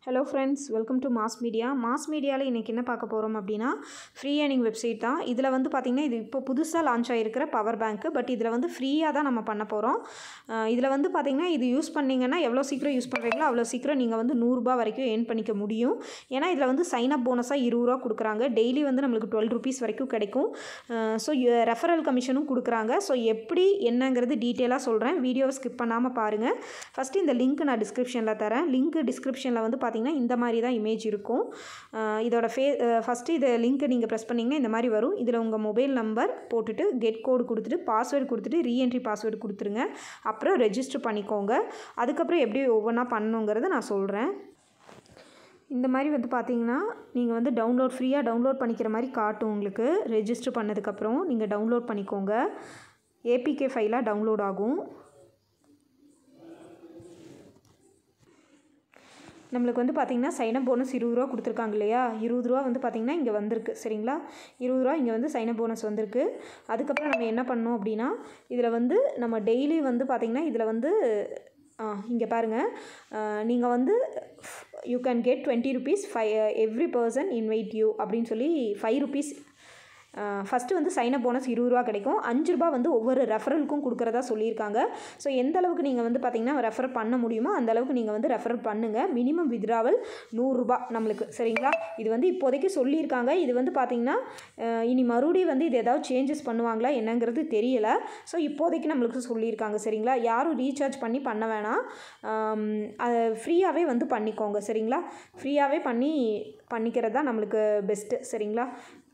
hello friends welcome to mass media mass மீடியாவில் இன்றைக்கி என்ன பார்க்க போகிறோம் அப்படின்னா ஃப்ரீ ஏர்னிங் வெப்சைட் தான் இதில் வந்து பார்த்திங்கன்னா இது இப்போ புதுசாக லான்ச் ஆகிருக்கிற பவர் பேங்க்கு பட் இதில் வந்து ஃப்ரீயாக தான் நம்ம பண்ண போகிறோம் இதில் வந்து பார்த்திங்கன்னா இது யூஸ் பண்ணிங்கன்னா எவ்வளோ சீக்கிரம் யூஸ் பண்ணுறீங்களோ அவ்வளோ சீக்கிரம் நீங்கள் வந்து நூறுரூபா வரைக்கும் ஏர்ன் பண்ணிக்க முடியும் ஏன்னா இதில் வந்து சைன் அப் போனஸாக இருபது ரூபா கொடுக்குறாங்க டெய்லி வந்து நம்மளுக்கு டுவெல் ருபீஸ் வரைக்கும் கிடைக்கும் ஸோ ரெஃபரல் கமிஷனும் கொடுக்குறாங்க ஸோ எப்படி என்னங்கிறது டீட்டெயிலாக சொல்கிறேன் வீடியோவை ஸ்கிப் பண்ணாமல் பாருங்கள் ஃபஸ்ட்டு இந்த லிங்க் நான் டிஸ்கிரிப்ஷனில் தரேன் லிங்க் டிஸ்கிரிப்ஷனில் வந்து பார்த்திங்கன்னா இந்த மாதிரி தான் இமேஜ் இருக்கும் அஹ் இதோட ஃபே ஃபஸ்ட்டு இதை லிங்க்கை நீங்கள் ப்ரெஸ் பண்ணிங்கன்னா இந்த மாதிரி வரும் இதில் உங்கள் மொபைல் நம்பர் போட்டுட்டு கெட் கோடு கொடுத்துட்டு பாஸ்வேர்டு கொடுத்துட்டு ரீஎன்ட்ரி பாஸ்வேர்டு கொடுத்துருங்க அப்புறம் ரெஜிஸ்டர் பண்ணிக்கோங்க அதுக்கப்புறம் எப்படி ஒவ்வொன்றா பண்ணணுங்கிறத நான் சொல்கிறேன் இந்த மாதிரி வந்து பார்த்தீங்கன்னா நீங்கள் வந்து டவுன்லோட் ஃப்ரீயாக டவுன்லோட் பண்ணிக்கிற மாதிரி காட்டும் உங்களுக்கு ரெஜிஸ்டர் பண்ணதுக்கப்புறம் நீங்கள் டவுன்லோட் பண்ணிக்கோங்க ஏபிகே ஃபைலாக டவுன்லோட் ஆகும் நம்மளுக்கு வந்து பார்த்திங்கன்னா சைனப் போனஸ் இருபது ரூபா கொடுத்துருக்காங்க இல்லையா இருபது ரூபா வந்து பார்த்திங்கன்னா இங்கே வந்திருக்கு சரிங்களா இருபது ரூபா இங்கே வந்து சைனப் போனஸ் வந்திருக்கு அதுக்கப்புறம் நம்ம என்ன பண்ணோம் அப்படின்னா இதில் வந்து நம்ம டெய்லி வந்து பார்த்திங்கன்னா இதில் வந்து இங்கே பாருங்கள் நீங்கள் வந்து you can get twenty rupees for every person invite you அப்படின்னு சொல்லி ஃபைவ் ருபீஸ் ஃபஸ்ட்டு வந்து சைனப் போனஸ் இருபது ரூபா கிடைக்கும் அஞ்சு ரூபா வந்து ஒவ்வொரு ரெஃபரலுக்கும் கொடுக்குறதா சொல்லியிருக்காங்க ஸோ எந்த அளவுக்கு நீங்கள் வந்து பார்த்திங்கன்னா ரெஃபர் பண்ண முடியுமோ அந்த அளவுக்கு நீங்கள் வந்து ரெஃபர் பண்ணுங்கள் மினிமம் வித்ராவல் நூறுரூபா நம்மளுக்கு சரிங்களா இது வந்து இப்போதைக்கு சொல்லியிருக்காங்க இது வந்து பார்த்திங்கன்னா இனி மறுபடியும் வந்து இது ஏதாவது சேஞ்சஸ் பண்ணுவாங்களா என்னங்கிறது தெரியலை ஸோ இப்போதைக்கு நம்மளுக்கு சொல்லியிருக்காங்க சரிங்களா யாரும் ரீசார்ஜ் பண்ணி பண்ண வேணாம் அதை ஃப்ரீயாகவே வந்து பண்ணிக்கோங்க சரிங்களா ஃப்ரீயாகவே பண்ணி பண்ணிக்கிறது தான் நம்மளுக்கு பெஸ்ட்டு சரிங்களா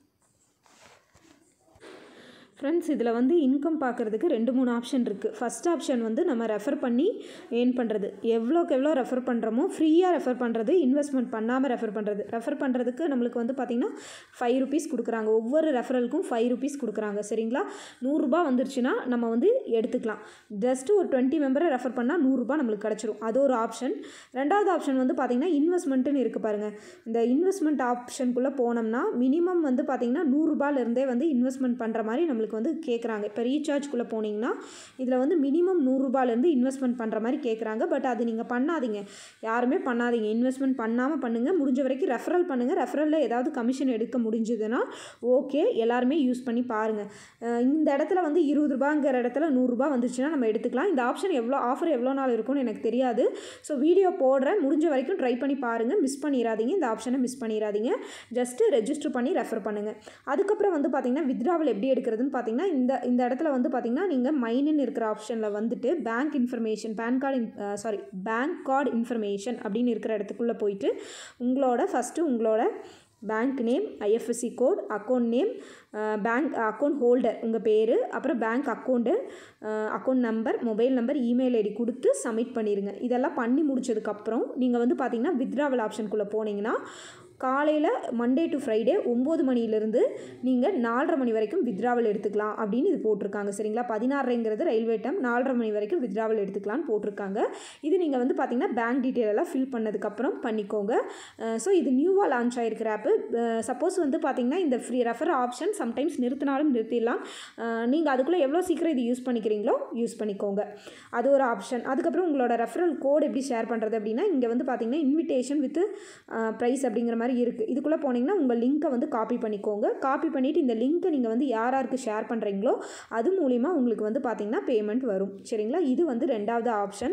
ஃப்ரெண்ட்ஸ் இதில் வந்து இன்கம் பார்க்குறதுக்கு ரெண்டு மூணு ஆப்ஷன் இருக்குது ஃபஸ்ட் ஆப்ஷன் வந்து நம்ம ரெஃபர் பண்ணி ஏர்ன் பண்ணுறது எவ்வளோக்கு எவ்வளோ ரெஃபர் பண்ணுறோமோ ஃப்ரீயாக ரெஃபர் பண்ணுறது இன்வெஸ்ட்மெண்ட் பண்ணாமல் ரெஃபர் பண்ணுறது ரெஃபர் பண்ணுறதுக்கு நம்மளுக்கு வந்து பார்த்திங்கன்னா ஃபைவ் ருபீஸ் கொடுக்குறாங்க ஒவ்வொரு ரெஃபரலுக்கும் ஃபைவ் ருபீஸ் கொடுக்குறாங்க சரிங்களா நூறுரூபா வந்துருச்சுன்னா நம்ம வந்து எடுத்துக்கலாம் ஜஸ்ட்டு ஒரு டுவெண்ட்டி மெம்பரை ரெஃபர் பண்ணால் நூறுரூபா நம்மளுக்கு கிடச்சிரும் அது ஒரு ஆப்ஷன் ரெண்டாவது ஆப்ஷன் வந்து பார்த்திங்கன்னா இன்வெஸ்ட்மெண்ட்டுன்னு இருக்குது பாருங்கள் இந்த இன்வெஸ்ட்மெண்ட் ஆப்ஷனுக்குள்ளே போனோம்னா மினிமம் வந்து பார்த்திங்கன்னா நூறுரூபாலேருந்தே வந்து இன்வெஸ்ட்மெண்ட் பண்ணுற மாதிரி நம்மளுக்கு நம்மளுக்கு வந்து கேட்குறாங்க இப்போ ரீசார்ஜ்குள்ளே போனீங்கன்னா இதில் வந்து மினிமம் நூறுரூபாலேருந்து இன்வெஸ்ட்மெண்ட் பண்ணுற மாதிரி கேட்குறாங்க பட் அது நீங்கள் பண்ணாதீங்க யாருமே பண்ணாதீங்க இன்வெஸ்ட்மெண்ட் பண்ணாமல் பண்ணுங்கள் முடிஞ்ச வரைக்கும் ரெஃபரல் பண்ணுங்கள் ரெஃபரலில் ஏதாவது கமிஷன் எடுக்க முடிஞ்சதுன்னா ஓகே எல்லாருமே யூஸ் பண்ணி பாருங்கள் இந்த இடத்துல வந்து இருபது ரூபாங்கிற இடத்துல நூறுரூபா வந்துச்சுன்னா நம்ம எடுத்துக்கலாம் இந்த ஆப்ஷன் எவ்வளோ ஆஃபர் எவ்வளோ நாள் இருக்கும்னு எனக்கு தெரியாது ஸோ வீடியோ போடுறேன் முடிஞ்ச வரைக்கும் ட்ரை பண்ணி பாருங்கள் மிஸ் பண்ணிடாதீங்க இந்த ஆப்ஷனை மிஸ் பண்ணிடாதீங்க ஜஸ்ட்டு ரெஜிஸ்டர் பண்ணி ரெஃபர் பண்ணுங்கள் அதுக்கப்புறம் வந்து பார்த்திங்கன்னா வித்ராவல் எப்படி எடுக்கிறதுன்னு பார்த்தீங்கன்னா இந்த இந்த இடத்துல வந்து பார்த்திங்கன்னா நீங்கள் மைனுன்னு இருக்கிற ஆப்ஷனில் வந்துட்டு bank information PAN card sorry bank card information அப்படின்னு இருக்கிற இடத்துக்குள்ளே போயிட்டு உங்களோட ஃபஸ்ட்டு உங்களோட bank name IFSC code account name bank account holder உங்கள் பேர் அப்புறம் bank account account number mobile number email ID கொடுத்து சப்மிட் பண்ணிடுங்க இதெல்லாம் பண்ணி முடிச்சதுக்கப்புறம் நீங்கள் வந்து பார்த்தீங்கன்னா வித்ராவல் ஆப்ஷனுக்குள்ளே போனீங்கன்னா காலையில் மண்டே டு ஃப்ரைடே ஒம்பது மணிலேருந்து நீங்கள் நாலரை மணி வரைக்கும் வித்ராவல் எடுத்துக்கலாம் அப்படின்னு இது போட்டிருக்காங்க சரிங்களா பதினாறுங்கிறது ரயில்வே டைம் நாலரை மணி வரைக்கும் வித்ராவல் எடுத்துக்கலாம்னு போட்டிருக்காங்க இது நீங்கள் வந்து பார்த்தீங்கன்னா பேங்க் டீட்டெயில் எல்லாம் ஃபில் பண்ணதுக்கப்புறம் பண்ணிக்கோங்க ஸோ இது நியூவாக லான்ச் ஆகிருக்கிற ஆப்பு சப்போஸ் வந்து பார்த்தீங்கன்னா இந்த ஃப்ரீ ரெஃபர் ஆப்ஷன் சம்டைம்ஸ் நிறுத்தினாலும் நிறுத்திடலாம் நீங்கள் அதுக்குள்ளே எவ்வளோ சீக்கிரம் இது யூஸ் பண்ணிக்கிறீங்களோ யூஸ் பண்ணிக்கோங்க அது ஒரு ஆப்ஷன் அதுக்கப்புறம் உங்களோட ரெஃபரல் கோட் எப்படி ஷேர் பண்ணுறது அப்படின்னா இங்கே வந்து பார்த்தீங்கன்னா இன்விடேஷன் வித் ப்ரைஸ் அப்படிங்கிற மாதிரி மாதிரி இருக்குது இதுக்குள்ளே போனீங்கன்னா உங்கள் லிங்க்கை வந்து காப்பி பண்ணிக்கோங்க காப்பி பண்ணிவிட்டு இந்த லிங்க்கை நீங்கள் வந்து யார் யாருக்கு ஷேர் பண்ணுறீங்களோ அது மூலிமா உங்களுக்கு வந்து பார்த்திங்கன்னா பேமெண்ட் வரும் சரிங்களா இது வந்து ரெண்டாவது ஆப்ஷன்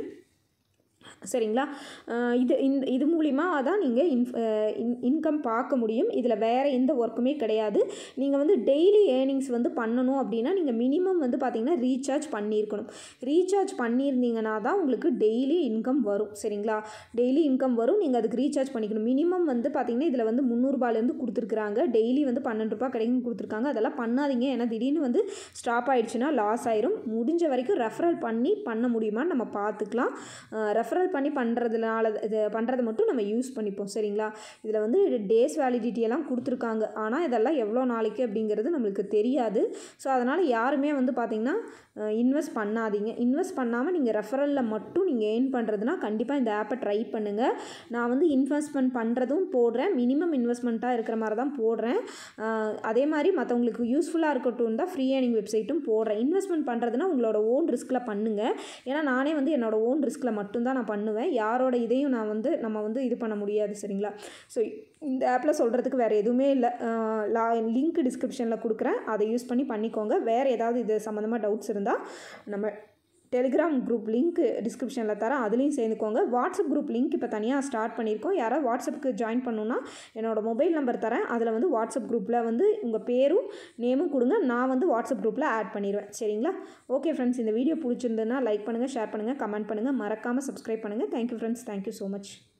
சரிங்களா இது இந்த இது மூலிமா தான் நீங்கள் இன் இன்கம் பார்க்க முடியும் இதில் வேறு எந்த ஒர்க்குமே கிடையாது நீங்கள் வந்து டெய்லி ஏர்னிங்ஸ் வந்து பண்ணணும் அப்படின்னா நீங்கள் மினிமம் வந்து பார்த்திங்கன்னா ரீசார்ஜ் பண்ணியிருக்கணும் ரீசார்ஜ் பண்ணியிருந்தீங்கன்னா தான் உங்களுக்கு டெய்லி இன்கம் வரும் சரிங்களா டெய்லி இன்கம் வரும் நீங்கள் அதுக்கு ரீசார்ஜ் பண்ணிக்கணும் மினிமம் வந்து பார்த்திங்கன்னா இதில் வந்து முந்நூறுபாலேருந்து கொடுத்துருக்குறாங்க டெய்லி வந்து பன்னெண்டு ரூபா கிடைக்கும் கொடுத்துருக்காங்க அதெல்லாம் பண்ணாதீங்க ஏன்னா திடீர்னு வந்து ஸ்டாப் ஆகிடுச்சுன்னா லாஸ் ஆயிரும் முடிஞ்ச வரைக்கும் ரெஃபரல் பண்ணி பண்ண முடியுமான்னு நம்ம பார்த்துக்கலாம் ரெஃபரல் ரெஃபரல் பண்ணி பண்ணுறதுனால இது பண்ணுறதை மட்டும் நம்ம யூஸ் பண்ணிப்போம் சரிங்களா இதில் வந்து டேஸ் வேலிடிட்டி எல்லாம் கொடுத்துருக்காங்க ஆனால் இதெல்லாம் எவ்வளோ நாளைக்கு அப்படிங்கிறது நம்மளுக்கு தெரியாது ஸோ அதனால் யாருமே வந்து பார்த்திங்கன்னா இன்வெஸ்ட் பண்ணாதீங்க இன்வெஸ்ட் பண்ணாமல் நீங்கள் ரெஃபரலில் மட்டும் நீங்கள் ஏர்ன் பண்ணுறதுனா கண்டிப்பாக இந்த ஆப்பை ட்ரை பண்ணுங்கள் நான் வந்து இன்வெஸ்ட்மெண்ட் பண்ணுறதும் போடுறேன் மினிமம் இன்வெஸ்ட்மெண்ட்டாக இருக்கிற மாதிரி தான் போடுறேன் அஹ் அதே மாதிரி மற்றவங்களுக்கு யூஸ்ஃபுல்லாக இருக்கட்டும் தான் ஃப்ரீ ஏர்னிங் வெப்சைட்டும் போடுறேன் இன்வெஸ்ட்மெண்ட் பண்ணுறதுனா உங்களோட ஓன் ரிஸ்கில் பண்ணுங்கள் ஏன்னா நானே வந்து என்னோட ஓன் ரிஸ்கில் மட்டும்தான் நான் பண்ணுவேன் யாரோட இதையும் நான் வந்து நம்ம வந்து இது பண்ண முடியாது சரிங்களா ஸோ இந்த ஆப்பில் சொல்கிறதுக்கு வேறு எதுவுமே இல்லை லா லிங்க் டிஸ்கிரிப்ஷனில் கொடுக்குறேன் அதை யூஸ் பண்ணி பண்ணிக்கோங்க வேறு ஏதாவது இது சம்மந்தமாக டவுட்ஸ் இருந்தால் நம்ம டெலிகிராம் குரூப் லிங்க் டிஸ்கிரிப்ஷனில் தரேன் அதுலேயும் சேர்ந்துக்கோங்க வாட்ஸ்அப் குரூப் லிங்க் இப்போ தனியாக ஸ்டார்ட் பண்ணியிருக்கோம் யாராவது வாட்ஸ்அப்புக்கு ஜாயின் பண்ணணுன்னா என்னோடய மொபைல் நம்பர் தரேன் அதில் வந்து வாட்ஸ்அப் குரூப்பில் வந்து உங்கள் பேரும் நேமும் கொடுங்க நான் வந்து வாட்ஸ்அப் குரூப்பில் ஆட் பண்ணிடுவேன் சரிங்களா ஓகே ஃப்ரெண்ட்ஸ் இந்த வீடியோ பிடிச்சிருந்ததுன்னா லைக் பண்ணுங்கள் ஷேர் பண்ணுங்கள் கமெண்ட் பண்ணுங்கள் மறக்காமல் சப்ஸ்கிரைப் பண்ணுங்கள் thank you friends thank you so much